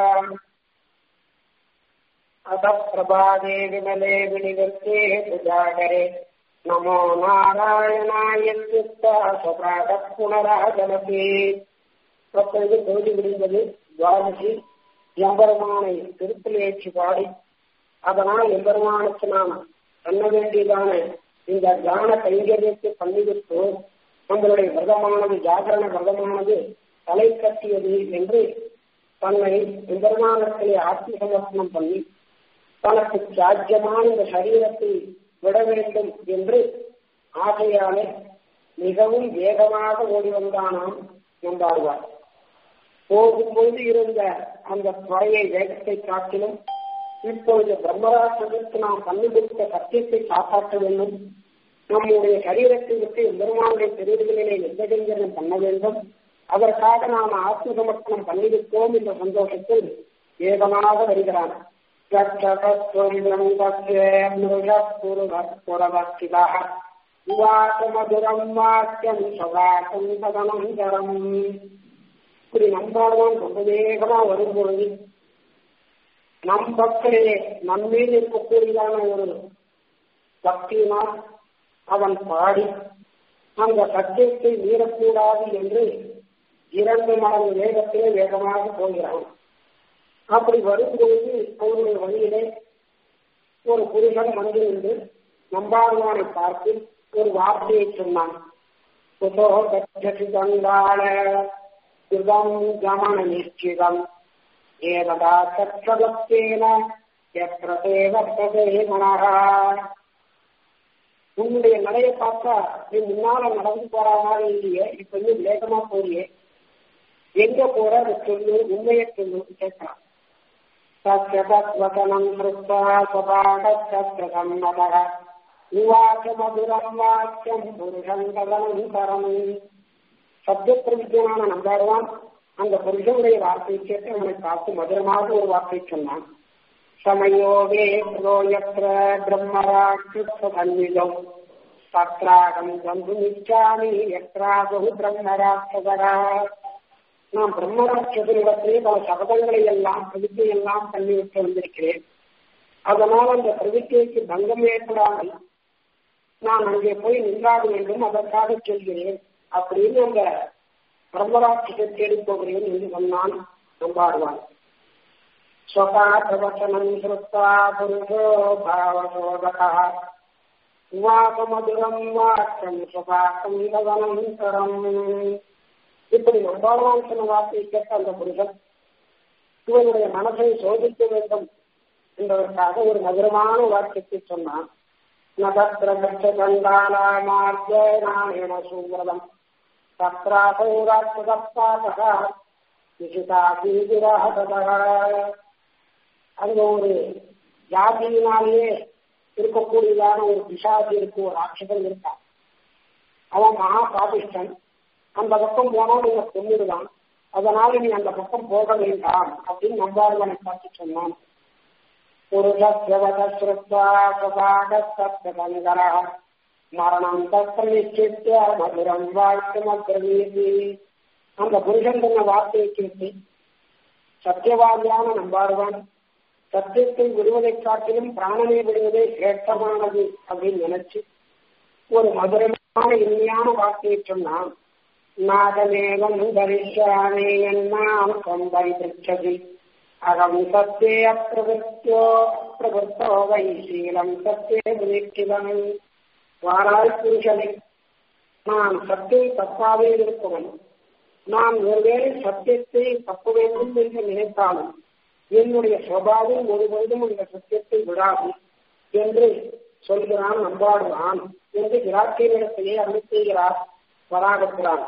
अथ प्रभाते विमले विनिवृत्ते सुजागरे नमो नारायणाय स्वप्रातः पुनरागमति அப்பொழுது தொழுது விடுந்தது துவாதசி எம்பெருமானை திருப்பிலேற்றி பாடி அதனால் எம்பெருமானுக்கு நாம் பண்ண வேண்டியதான இந்த தியான கைங்கரியத்தை பண்ணிவிட்டு நம்மளுடைய விரதமானது ஜாகரண விரதமானது தலை கட்டியது என்று தன்னை எம்பெருமானத்திலே ஆத்ம சமர்ப்பணம் பண்ணி தனக்கு சாத்தியமான இந்த சரீரத்தை விட வேண்டும் என்று ஆசையாலே மிகவும் வேகமாக ஓடி வந்தானாம் நம்பாடுவார் போகும்போது இருந்த அந்த துறையை வேகத்தை காட்டிலும் இப்பொழுது பிரம்மராட்சதற்கு நாம் கண்டுபிடித்த சத்தியத்தை காப்பாற்ற வேண்டும் நம்முடைய சரீரத்தை விட்டு பெருமானுடைய தெரிவுகளிலே எந்தெங்கரம் பண்ண வேண்டும் அதற்காக நாம் ஆத்ம சமர்ப்பணம் பண்ணிவிட்டோம் என்ற சந்தோஷத்தில் வேகமாக வருகிறான் மதுரம் வாக்கியம் சகாசம் சதனந்தரம் இப்படி நம்பால்தான் ரொம்ப வேகமா வரும்பொழுது நம் பக்தரே நம்மீது இருக்கக்கூடியதான ஒரு பக்தியினால் அவன் பாடி அந்த சத்தியத்தை மீறக்கூடாது என்று இரண்டு மடங்கு வேகத்திலே வேகமாக போகிறான் அப்படி வரும்பொழுது அவருடைய வழியிலே ஒரு புருஷன் வந்து நின்று நம்பாடுவானை பார்த்து ஒரு வார்த்தையை சொன்னான் குதோ கச்சசி கங்காள கிருதம் கமன நிச்சிதம் ஏததா சத்ரதத்தேன எത്ര தேவத்ததே மனகா உன்னுடைய நடைய பார்த்தா நீ முன்னால நடந்து போற மாதிரி இல்லையே இப்ப வந்து வேகமா போறியே எங்க போற அதை சொல்லு உண்மையை சொல்லு கேட்கலாம் சத்யதத்வசனம் கிருத்வா சபாடச்சத்ரசம்மதः உவாச்ச மதுரம் வாக்கியம் புருஷம் ததனந்தரம் சத்தியப்பிரவிஜனான நம்பாடுவான் அந்த புருஷனுடைய வார்த்தை கேட்டு அவனை பார்த்து மதுரமாக ஒரு வார்த்தை சொன்னான் சமயோகே புரோயத்திர பிரம்மராட்சன்விதம் தத்ராகம் பந்து நிச்சாமி எத்ராகு பிரம்மராட்சதரா நான் பிரம்மராட்சதனிடத்திலே பல சபதங்களை எல்லாம் பிரதிஜை எல்லாம் பண்ணிவிட்டு வந்திருக்கிறேன் அதனால் அந்த பிரதிஜைக்கு பங்கம் ஏற்படாமல் நான் அங்கே போய் நின்றாட வேண்டும் அதற்காக சொல்கிறேன் அப்படின்னு அந்த பிரம்மராட்சத்தை தேடி போகிறேன் என்று சொன்னான் நம்பாடுவான் स्वपाठवचनं श्रुत्वा पुरुषो भावशोधकः உவாசமதுரம் வாக்கம் சுபாக்கம் ததனந்தரம் இப்படி நம்பாளவான் சொன்ன வார்த்தையை கேட்ட அந்த புருஷன் இவனுடைய மனசை சோதிக்க வேண்டும் என்பதற்காக ஒரு மதுரமான வாக்கியத்தை சொன்னான் நகத்திர கட்ச கண்டாலாமார்ஜேனானேன சூவிரதம் தத்ராசௌராட்சதப்பாதக விசிதாபீதிராகதக அங்க ஒரு ஜாதியினாலேயே இருக்கக்கூடியதான ஒரு பிசாசி இருக்கு ஒரு ராட்சதன் இருக்கான் அவன் மகா பாபிஷ்டன் அந்த பக்கம் போனா நீங்க கொண்டுடுவான் அதனால நீ அந்த பக்கம் போக வேண்டாம் அப்படின்னு நம்பாடுவனை பார்த்து சொன்னான் புருஷஸ்வதஸ்ருத்வாகங்கர மரணம் தத்திர நிச்சித்திய மதுரம் வாழ்த்து மத்திரவீதி அந்த புருஷன் சொன்ன வார்த்தையை கேட்டு சத்தியவாதியான நம்பாடுவான் சத்தியத்தை விடுவதை காட்டிலும் பிராணனை விடுவதே சிரேஷ்டமானது அப்படின்னு நினைச்சு ஒரு மதுரமான இனிமையான வார்த்தையை சொன்னான் நாகமேகம் தரிசாமே என்னாம் கொம்பை பிச்சதி அகம் சத்தே அப்பிரவருத்தோ அப்பிரவருத்தோ வை சீலம் சத்தே விவேக்கிதனை வாராய் புருஷனை நான் சத்தியை தப்பாவே இருப்பவன் நான் ஒருவேளை சத்தியத்தை தப்ப வேண்டும் என்று நினைத்தாலும் என்னுடைய சுவாவம் ஒருபொழுதும் அந்த சத்தியத்தை விடாது என்று சொல்கிறான் நம்பாடுவான் என்று இராட்சியினிடத்திலே அருள் செய்கிறார் வராகப்புறான்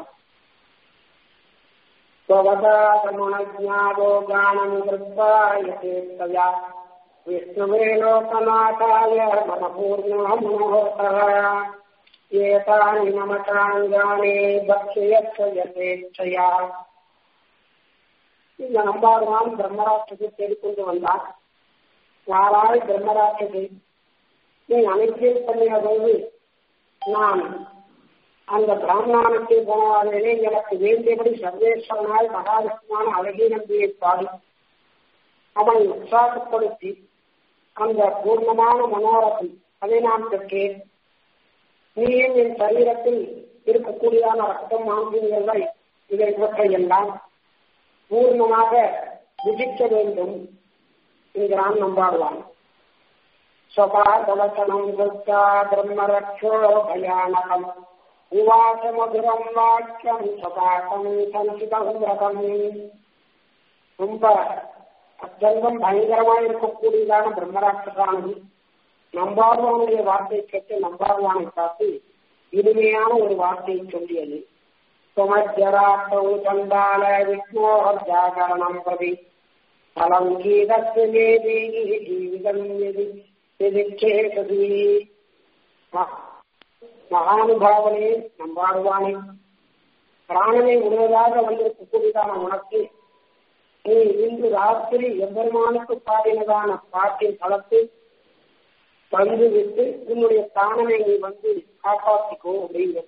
स्ववदातमणज्ञावो गानम् कृत्वा यथेत्तया विष्णुवे लोकनाथाय मम पूर्णो मनोहरः एतानि मम चाङ्गानि भक्ष्यस्य यथेच्छया இந்த நம்பாடுவான் பிரம்மராட்சத்தை தேடிக்கொண்டு வந்தான் யாராய் பிரம்மராட்சத்தை நீ அனைத்தையும் பண்ணிய போது நான் அந்த பிராமணானுக்கு போனவாலே எனக்கு வேண்டியபடி சர்வேஸ்வரனாய் மகாவிஷ்ணுவான அழகிய நம்பியை பாடி அவனை உற்சாகப்படுத்தி அந்த பூர்ணமான மனோரத்தை அதை நான் பெற்றேன் நீயும் என் சரீரத்தில் இருக்கக்கூடியான ரத்தம் மாந்தியங்களை இதை இவற்றையெல்லாம் பூர்ணமாக விதிக்க வேண்டும் என்கிறான் நம்பாடுவான் स्वपादवचनम् कृत्वा ब्रह्मरक्षो भयानकम् उवाच मधुरम् वाक्यम् स्वपाकम् சஞ்சிதம் விரதம் ரொம்ப அत्यந்தம் பயங்கரமா இருக்கக்கூடியதான பிரம்மராட்சசானது நம்பாடுவானுடைய வார்த்தை கேட்டு நம்பாடுவானை பார்த்து இனிமையான ஒரு வார்த்தையை சொல்லியது சுமஜராட்டௌ சண்டால விஷ்ணோர் ஜாகரணம் பிரதி பலம் கீதத்து தேவி ஜீவிதம் எதி எதிர்ச்சேகதி மகானுபாவனே நம்பாடுவானே பிராணனை உணவதாக வந்திருக்கக்கூடியதான உனக்கு நீ இன்று ராத்திரி எம்பெருமானுக்கு பாடினதான பாட்டின் பலத்தை வந்து விட்டு உன்னுடைய பிராணனை நீ வந்து காப்பாற்றிக்கோ அப்படிங்கிறது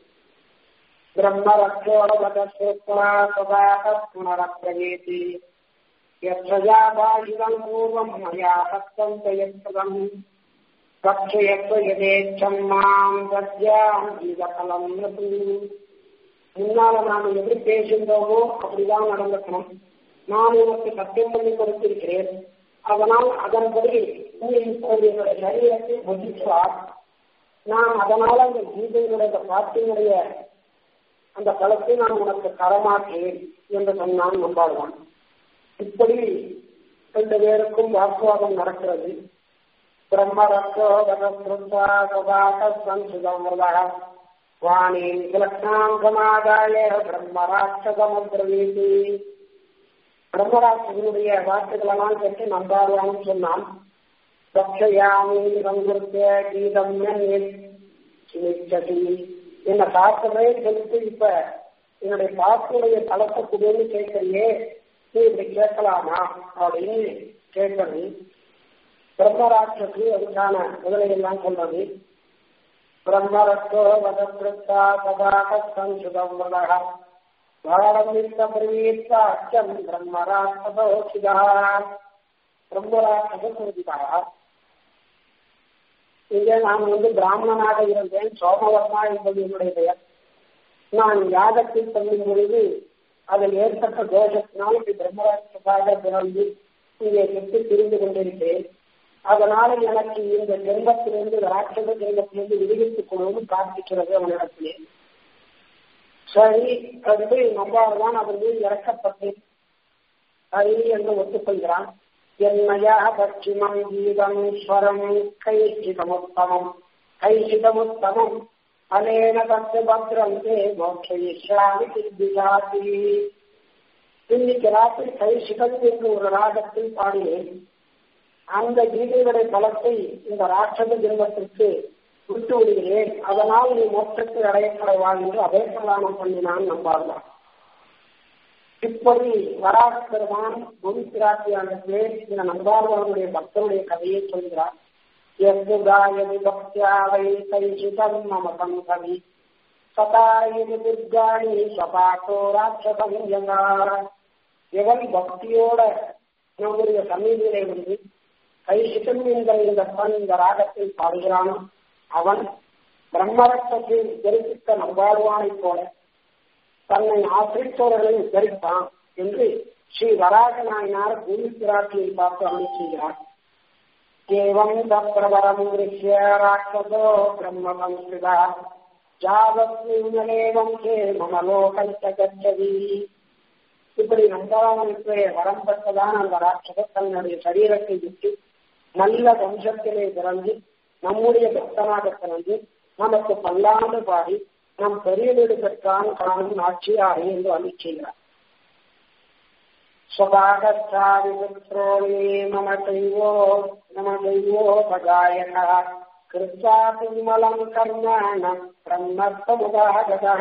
ब्रह्मरक्षोरवदशोत्तरासदातः यत्रजा बाहिरम् पूर्वम् मया सत्तम् तयत्पदम् रक्षयत्व यथेच्छम् माम् தத்யாம் ஜீவபலம் முன்னால நாம் எப்படி பேசுகிறோமோ அப்படிதான் நடந்துக்கணும் நான் உனக்கு சத்தியம் பண்ணி கொடுத்திருக்கிறேன் அதனால் அதன்படி நீ இப்போது என்னுடைய சரீரத்தை புத்திச்சுவார் நான் அதனால அந்த கீதையினுடைய பாட்டினுடைய அந்த பலத்தை நான் உனக்கு தரமாட்டேன் என்று சொன்னான் நம்பாடுவான் இப்படி ரெண்டு பேருக்கும் வாக்குவாதம் நடக்கிறது பிரம்மரத்தோதா வாணி விலக்ஷாங்கமாதாய பிரம்மராட்சதமந்திரவீதி பிரம்மராட்சகனுடைய வார்த்தைகளெல்லாம் கேட்டு நம்பாடுவான்னு சொன்னான் பக்ஷயாமி சங்கிருத்திய கீதம் என்ன பார்க்கவே சொல்லிட்டு இப்ப என்னுடைய பாட்டுடைய பலத்தை கொடுன்னு கேட்கறியே நீ இப்படி கேட்கலாமா அப்படின்னு கேட்கறது பிரம்மராட்சக்கு அதுக்கான முதலையெல்லாம் சொல்றது பிரம்மரத்தோ வதப்பிரத்தா சதாகம் சுதம் வதக பாரமித்த பிரவீத்த அச்சம் பிரம்மராட்சதோஷிதா பிரம்மராட்சத குறிதா இங்கே நான் வந்து பிராமணனாக இருந்தேன் சோமவர்மா என்பது என்னுடைய பெயர் நான் யாகத்தில் பண்ணும் பொழுது அதில் ஏற்பட்ட தோஷத்தினால் இப்படி பிரம்மராட்சதாக பிறந்து இங்கே சுற்றி திரிந்து கொண்டிருக்கிறேன் அதனால எனக்கு இந்த ஜென்மத்திலிருந்து ராட்சத ஜென்மத்திலிருந்து விடுவித்துக் கொள்வது பிரார்த்திக்கிறது அவனிடத்திலே சரி கண்டு நம்பால்தான் அவர் மீது இறக்கப்பட்டேன் சரி என்று ஒத்துக்கொள்கிறான் என்னையா பட்சிமம் கீதம் ஸ்வரம் கைசிதமுத்தமம் கைசிதமுத்தமம் அனேன தத்து பத்ரம் தே மோட்சயிஷ்யாமி சித்தியாதி இன்னைக்கு ராத்திரி கைசிதம் என்று ஒரு ராகத்தில் பாடினேன் அந்த கீதையுடைய பலத்தை இந்த ராட்சத ஜென்மத்திற்கு விட்டு விடுகிறேன் அதனால் நீ மோட்சத்தை அடையப்படவான் என்று அபயப்பிரதானம் பண்ணினான் நம்பார்தான் இப்படி வராக பெருமான் குரு பிராட்டியானது இந்த நம்பார்வனுடைய பக்தருடைய கதையை சொல்கிறார் எவ்வுதாயதி பக்தியாவை கைசிதம் மமதம் கவி சதாயதி துர்காணி சபாட்டோ ராட்சதம் எவன் பக்தியோட நம்முடைய சமீதியிலே வந்து கைசிதம் என்கிற இந்த பண் இந்த ராகத்தை பாடுகிறானோ அவன் பிரம்மரத்தை தரிசித்த நம்பாடுவானைப் போல தன்னை ஆசிரித்தவர்களை உத்தரித்தான் என்று ஸ்ரீ வராக நாயனார் பூமி பிராட்டியை பார்த்து அருள் செய்கிறார் ஏவம் தப்பிரவரம் திருஷ்ய ராட்சதோ பிரம்ம சம்ஸ்கிருதா ஜாவத்மின்னலேவம் கே மம லோகத்த கச்சதி இப்படி நம்பாவனுக்கு வரம் பெற்றதான் அந்த ராட்சதர் தன்னுடைய சரீரத்தை விட்டு நல்ல வம்சத்திலே பிறந்து நம்முடைய பக்தனாக பிறந்து நமக்கு பல்லாண்டு பாடி நம் பெரிய வீடு பெற்றான் காணும் நாட்சியாக என்று அருள் செய்கிறார் स्वभागच्छाविपुत्रोऽये मम दैवो मम दैवोपगायकः कृत्वा निर्मलम् कर्माण பிரம்மத்தமுதாகதः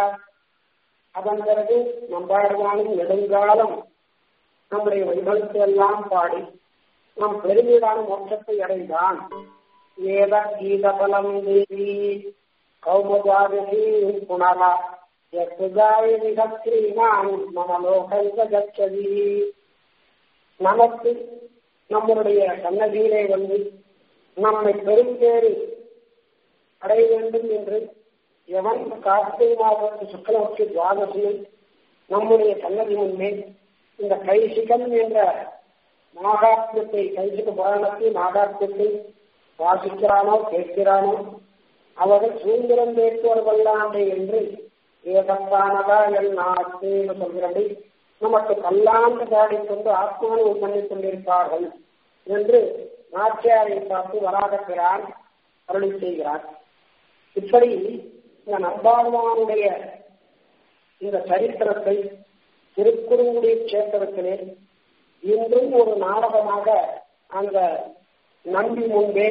அதன் பிறகு நம்பாடுவானும் நெடுங்காலம் நம்முடைய வைபவத்தை எல்லாம் பாடி நம் பெருமையான மோட்சத்தை அடைந்தான் வேத கீதபலம் தேவி கௌமுதாதி புனரா யசுகாய விகத்ரீனான் மம லோகைவ கச்சதி நமக்கு நம்முடைய சன்னதியிலே வந்து நம்மை பெரும்பேறு அடைய வேண்டும் என்று எவன் கார்த்திகை மாதத்து சுக்கலவர்த்தி துவாதசியில் நம்முடைய சன்னதி முன்னே இந்த கைசிகம் என்ற மாகாத்மியத்தை கைசிக புராணத்தை மாகாத்மியத்தை வாசிக்கிறானோ கேட்கிறானோ அவர்கள் சுதந்திரம் பேசுவர் வல்லாண்டே என்று ஏதப்பானதா என் நாட்டு சொல்கிறபடி நமக்கு பல்லாண்டு பாடிக்கொண்டு ஆத்மானம் பண்ணிக் கொண்டிருப்பார்கள் என்று நாச்சியாரை பார்த்து வராகப்பிரான் அருளி செய்கிறார் இப்படி இந்த நம்பாழ்வானுடைய இந்த சரித்திரத்தை திருக்குறுங்குடி கஷேத்திரத்திலே இன்றும் ஒரு நாடகமாக அந்த நம்பி முன்பே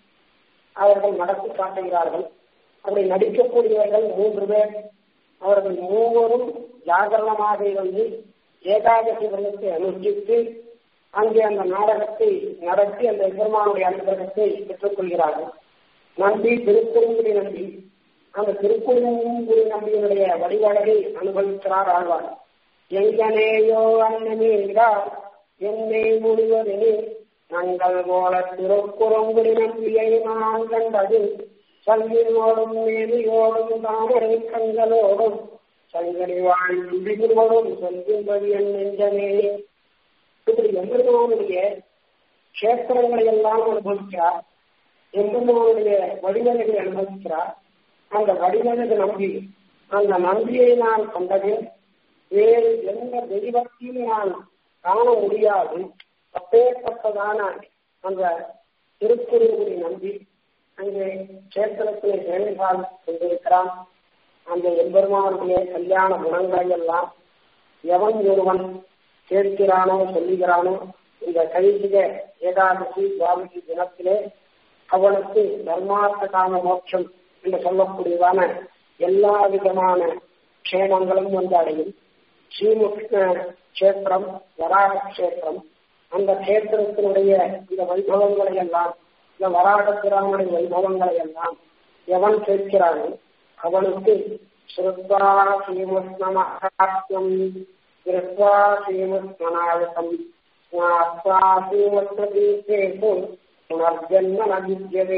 அவர்கள் நடத்தி காட்டுகிறார்கள் அப்படி நடிக்கக்கூடியவர்கள் மூன்று பேர் அவர்கள் மூவரும் ஜாகரணமாக இருந்து ஏகாதசி விரதத்தை அனுஷ்டித்து அங்கே அந்த நாடகத்தை நடத்தி அந்த பெருமானுடைய அனுகிரகத்தை பெற்றுக் கொள்கிறார்கள் நம்பி திருக்குறுங்குடி நம்பி அந்த திருக்குறுங்குடி நம்பியினுடைய வழிபாடலை அனுபவிக்கிறார் ஆழ்வார் எங்கனேயோ அன்னமேங்கார் என்னை முழுவதே நங்கள் போல திருக்குறங்குடி நம்பியை நான் கண்டது சங்கினோடும் மேலியோடும் தாமரை கண்களோடும் சங்கடி வாழ்ந்தோடும் சொல்கின்றது என் நெஞ்சமே இப்படி எம்பெருமானுடைய கஷேத்திரங்களை எல்லாம் அனுபவிக்கிறார் எம்பெருமானுடைய வழிமுறைகளை அனுபவிக்கிறார் அந்த வழிமுறைகளை நம்பி அந்த நம்பியை நான் கண்டதில் வேறு எந்த தெய்வத்தையும் நான் காண முடியாது அப்பேற்பட்டதான அந்த திருக்குறளை நம்பி அங்கே கஷேத்திரத்திலே செயல்பாடு கொண்டிருக்கிறான் அந்த எம்பெருமானுடைய கல்யாண குணங்களை எல்லாம் எவன் ஒருவன் கேட்கிறானோ சொல்லுகிறானோ இந்த கைசிக ஏகாதசி துவாதசி தினத்திலே அவனுக்கு தர்மார்த்த காம மோட்சம் என்று சொல்லக்கூடியதான எல்லா விதமான க்ஷேமங்களும் வந்து அடையும் ஸ்ரீமுஷ்ண கஷேத்திரம் வராக கஷேத்திரம் அந்த கஷேத்திரத்தினுடைய இந்த வைபவங்களை எல்லாம் இந்த வராகத்திராமனுடைய வைபவங்களை எல்லாம் எவன் கேட்கிறானோ அவனுக்கு ஸ்ருத்வா ஸ்ரீமுஷ்ணமகாத்யம் திருத்வா ஸ்ரீமுஷ்ணநாயகம் ஸ்நாத்வா ஸ்ரீமுஷ்ணதீர்த்தேஷு புனர்ஜன்ம நவித்யதே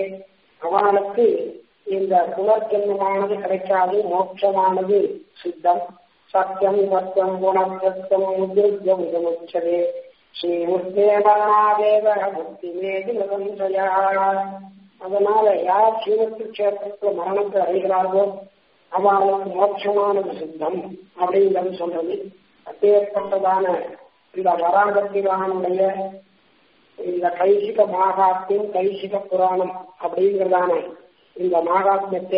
அவனுக்கு இந்த புனர்ஜன்மமானது கிடைக்காது மோட்சமானது சித்தம் சத்தியம் சத்தியம் குணசத்தம் உத்ருஜம் இதமுச்சதே ஸ்ரீமுத்தே மரணாதேவ முக்தி மேதி நிரஞ்சயா அதனால யார் ஸ்ரீமத்து கஷேத்திரத்துல மரணத்தை அடைகிறார்களோ அவர்களுக்கு மோட்சமானது சித்தம் அப்படிங்கிறது சொல்றது அப்பேற்பட்டதான இந்த வராகத்திரானுடைய இந்த கைசிக மாகாத்தியம் கைசிக புராணம் அப்படிங்கிறதான இந்த மாகாத்மியத்தை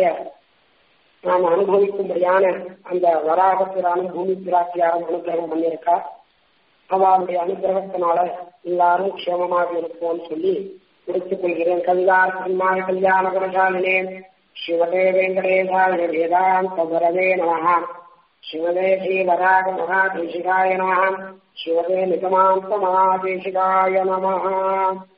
நாம் அனுபவிக்கும்படியான அந்த வராகத்திரானும் பூமி பிராட்டியாரும் அனுகிரகம் பண்ணியிருக்கா அவளுடைய அனுகிரகத்தினால எல்லாரும் க்ஷேமமாக இருப்போம்னு சொல்லி முடித்துக் கொள்கிறேன் கவிதார் கண்மாய கல்யாண குணசாலினே சிவதே வெங்கடேசாய வேதாந்த குரவே நம சிவதே ஸ்ரீவராக மகாதேசிகாய நம சிவதே நிகமாந்த மகாதேசிகாய நம